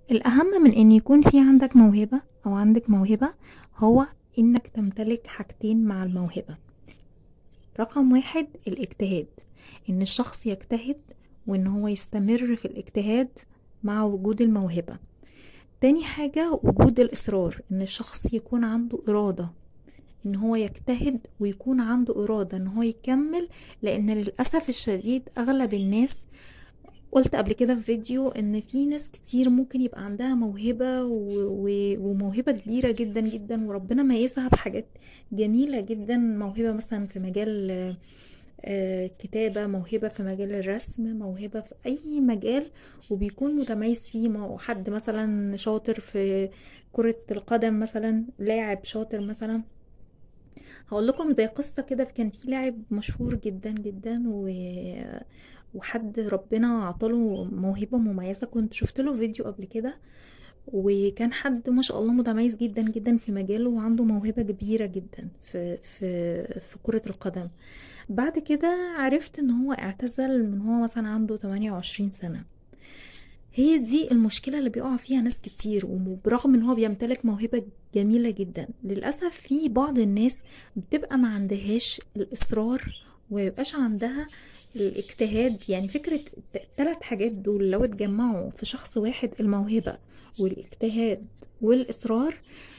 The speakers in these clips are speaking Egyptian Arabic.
الأهم من إن يكون في عندك موهبة أو عندك موهبة هو إنك تمتلك حاجتين مع الموهبة رقم واحد الاجتهاد إن الشخص يجتهد وإن هو يستمر في الاجتهاد مع وجود الموهبة تاني حاجة وجود الإصرار إن الشخص يكون عنده إرادة إن هو يجتهد ويكون عنده إرادة إن هو يكمل لأن للأسف الشديد أغلب الناس قلت قبل كده في فيديو ان في ناس كتير ممكن يبقى عندها موهبة و... و... وموهبة كبيرة جدا جدا وربنا ميزها بحاجات جميلة جدا موهبة مثلا في مجال آه، كتابة موهبة في مجال الرسم موهبة في أي مجال وبيكون متميز فيه ما هو حد مثلا شاطر في كرة القدم مثلا لاعب شاطر مثلا هقول لكم زي قصة كده كان في لاعب مشهور جدا جدا و... وحد ربنا عطاله موهبة مميزة كنت شفت له فيديو قبل كده وكان حد ما شاء الله متميز جدا جدا في مجاله وعنده موهبة كبيرة جدا في في في كرة القدم بعد كده عرفت ان هو اعتزل من هو مثلا عنده 28 سنة هي دي المشكلة اللي بيقع فيها ناس كتير وبرغم ان هو بيمتلك موهبة جميلة جدا للأسف في بعض الناس بتبقى ما عندهاش الإصرار وميبقاش عندها الاجتهاد يعني فكرة التلات حاجات دول لو اتجمعوا في شخص واحد الموهبة والاجتهاد والإصرار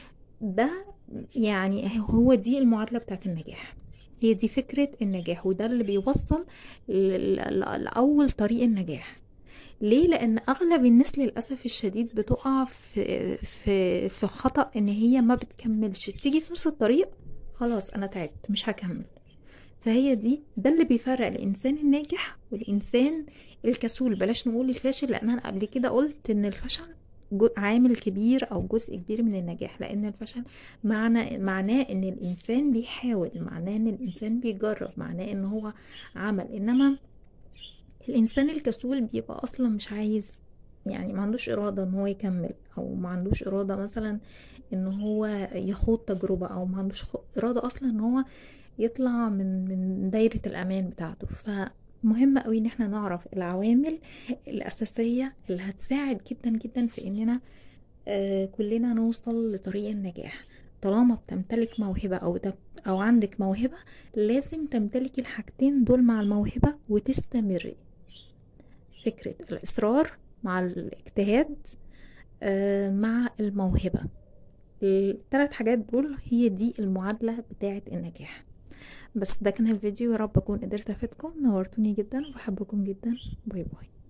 ده يعني هو دي المعادلة بتاعت النجاح هي دي فكرة النجاح وده اللي بيوصل ل- ل- لأول طريق النجاح ليه لان اغلب الناس للاسف الشديد بتقع في في في خطا ان هي ما بتكملش بتيجي في نص الطريق خلاص انا تعبت مش هكمل فهي دي ده اللي بيفرق الانسان الناجح والانسان الكسول بلاش نقول الفاشل لان انا قبل كده قلت ان الفشل جو- عامل كبير او جزء كبير من النجاح لان الفشل معنى معناه ان الانسان بيحاول معناه ان الانسان بيجرب معناه ان هو عمل انما الانسان الكسول بيبقى اصلا مش عايز يعني ما عندوش اراده ان هو يكمل او ما عندوش اراده مثلا ان هو يخوض تجربه او ما عندوش خ- اراده اصلا ان هو يطلع من من دايره الامان بتاعته فمهم قوي ان احنا نعرف العوامل الاساسيه اللي هتساعد جدا جدا في اننا آه، كلنا نوصل لطريق النجاح طالما بتمتلك موهبة أو ده أو عندك موهبة لازم تمتلكي الحاجتين دول مع الموهبة وتستمري فكرة الإصرار مع الاجتهاد آه، مع الموهبة الثلاث حاجات دول هي دي المعادلة بتاعة النجاح بس ده كان الفيديو يا رب أكون قدرت أفيدكم نورتوني جدا وبحبكم جدا باي باي